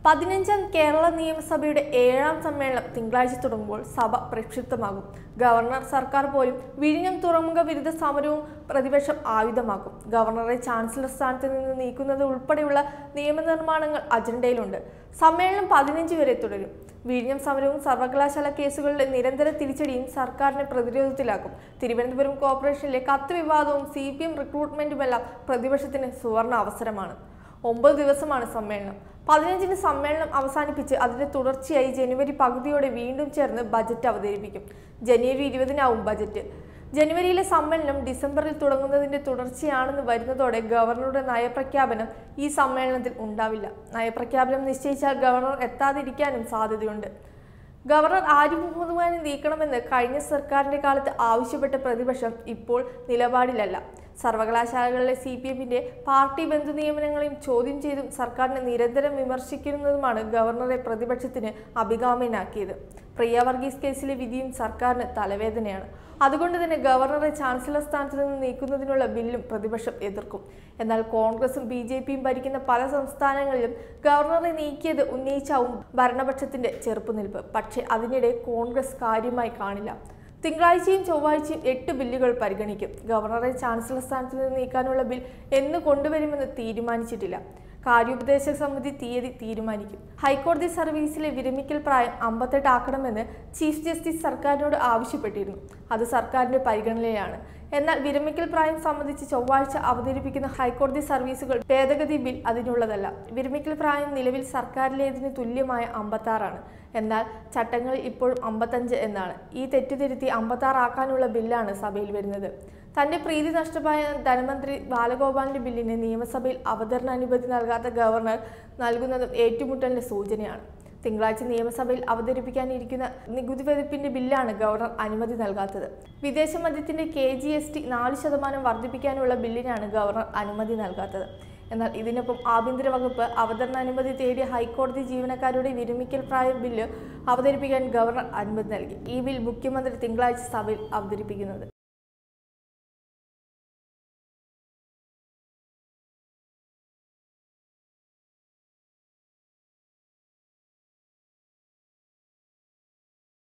പതിനഞ്ചാം കേരള നിയമസഭയുടെ ഏഴാം സമ്മേളനം തിങ്കളാഴ്ച തുടങ്ങുമ്പോൾ സഭ പ്രക്ഷുബ്ധമാകും ഗവർണർ സർക്കാർ പോലും വിഴിഞ്ഞം തുറമുഖ വിരുദ്ധ സമരവും പ്രതിപക്ഷം ആയുധമാക്കും ഗവർണറെ ചാൻസലർ സ്ഥാനത്ത് നിന്ന് നീക്കുന്നത് ഉൾപ്പെടെയുള്ള നിയമനിർമ്മാണങ്ങൾ അജണ്ടയിലുണ്ട് സമ്മേളനം പതിനഞ്ച് വരെ തുടരും വിഴിഞ്ഞം സമരവും സർവകലാശാല കേസുകളുടെ നിരന്തര തിരിച്ചടിയും സർക്കാരിനെ പ്രതിരോധത്തിലാക്കും തിരുവനന്തപുരം കോർപ്പറേഷനിലെ കത്ത് വിവാദവും സി പി എം റിക്രൂട്ട്മെന്റുമെല്ലാം പ്രതിപക്ഷത്തിന് സുവർണ അവസരമാണ് ഒമ്പത് ദിവസമാണ് സമ്മേളനം പതിനഞ്ചിന് സമ്മേളനം അവസാനിപ്പിച്ച് അതിന്റെ തുടർച്ചയായി ജനുവരി പകുതിയോടെ വീണ്ടും ചേർന്ന് ബജറ്റ് അവതരിപ്പിക്കും ജനുവരി ഇരുപതിനാവും ബജറ്റ് ജനുവരിയിലെ സമ്മേളനം ഡിസംബറിൽ തുടങ്ങുന്നതിന്റെ തുടർച്ചയാണെന്ന് വരുന്നതോടെ ഗവർണറുടെ നയപ്രഖ്യാപനം ഈ സമ്മേളനത്തിൽ ഉണ്ടാവില്ല നയപ്രഖ്യാപനം നിശ്ചയിച്ചാൽ ഗവർണർ എത്താതിരിക്കാനും സാധ്യതയുണ്ട് ഗവർണർ ആരിഫ് മുഹമ്മദ് ഖാനെ നീക്കണമെന്ന് കഴിഞ്ഞ സർക്കാരിന്റെ കാലത്ത് ആവശ്യപ്പെട്ട പ്രതിപക്ഷം ഇപ്പോൾ നിലപാടിലല്ല സർവകലാശാലകളിലെ സി പി എമ്മിന്റെ പാർട്ടി ബന്ധു നിയമനങ്ങളെയും ചോദ്യം ചെയ്തും സർക്കാരിനെ നിരന്തരം വിമർശിക്കുന്നതുമാണ് ഗവർണറെ പ്രതിപക്ഷത്തിന് അഭികാമ്യനാക്കിയത് പ്രിയ വർഗീസ് കേസിലെ വിധിയും സർക്കാരിന് തലവേദനയാണ് അതുകൊണ്ട് തന്നെ ഗവർണറെ ചാൻസലർ സ്ഥാനത്ത് നിന്ന് നീക്കുന്നതിനുള്ള ബില്ലും പ്രതിപക്ഷം എതിർക്കും എന്നാൽ കോൺഗ്രസും ബി ജെ പിയും ഭരിക്കുന്ന പല സംസ്ഥാനങ്ങളിലും ഗവർണറെ നീക്കിയത് ഉന്നയിച്ചാവും ഭരണപക്ഷത്തിന്റെ ചെറുപ്പുനിൽപ്പ് പക്ഷേ അതിനിടെ കോൺഗ്രസ് കാര്യമായി കാണില്ല തിങ്കളാഴ്ചയും ചൊവ്വാഴ്ചയും എട്ട് ബില്ലുകൾ പരിഗണിക്കും ഗവർണറെ ചാൻസലർ സ്ഥാനത്ത് നിന്ന് നീക്കാനുള്ള ബിൽ എന്ന് കൊണ്ടുവരുമെന്ന് തീരുമാനിച്ചിട്ടില്ല കാര്യോപദേശക സമിതി തീയതി തീരുമാനിക്കും ഹൈക്കോടതി സർവീസിലെ വിരമിക്കൽ പ്രായം അമ്പത്തെട്ട് ആക്കണമെന്ന് ചീഫ് ജസ്റ്റിസ് സർക്കാരിനോട് ആവശ്യപ്പെട്ടിരുന്നു അത് സർക്കാരിന്റെ പരിഗണനയിലാണ് എന്നാൽ വിരമിക്കൽ പ്രായം സംബന്ധിച്ച് ചൊവ്വാഴ്ച അവതരിപ്പിക്കുന്ന ഹൈക്കോടതി സർവീസുകൾ ഭേദഗതി ബിൽ അതിനുള്ളതല്ല വിരമിക്കൽ പ്രായം നിലവിൽ സർക്കാരിലേതിന് തുല്യമായ അമ്പത്താറാണ് എന്നാൽ ചട്ടങ്ങൾ ഇപ്പോഴും അമ്പത്തഞ്ച് എന്നാണ് ഈ തെറ്റുതിരുത്തി അമ്പത്താറ് ആക്കാനുള്ള ബില്ലാണ് സഭയിൽ വരുന്നത് തന്റെ പ്രീതി നഷ്ടമായ ധനമന്ത്രി ബാലഗോപാലിന്റെ ബില്ലിന് നിയമസഭയിൽ അവതരണ അനുമതി നൽകാത്ത ഗവർണർ നൽകുന്നതും ഏറ്റുമുട്ടലിന്റെ സൂചനയാണ് തിങ്കളാഴ്ച നിയമസഭയിൽ അവതരിപ്പിക്കാനിരിക്കുന്ന നികുതി വകുപ്പിന്റെ ബില്ലാണ് ഗവർണർ അനുമതി നൽകാത്തത് വിദേശ മദ്യത്തിന്റെ കെ ജി എസ് ടി നാല് ശതമാനം വർദ്ധിപ്പിക്കാനുള്ള ബില്ലിനാണ് ഗവർണർ അനുമതി നൽകാത്തത് എന്നാൽ ഇതിനൊപ്പം ആഭ്യന്തര വകുപ്പ് അവതരണ അനുമതി തേടിയ ഹൈക്കോടതി ജീവനക്കാരുടെ വിരമിക്കൽ പ്രായ ബില്ല് അവതരിപ്പിക്കാൻ ഗവർണർ അനുമതി നൽകി ഈ ബിൽ മുഖ്യമന്ത്രി തിങ്കളാഴ്ച സഭയിൽ അവതരിപ്പിക്കുന്നത്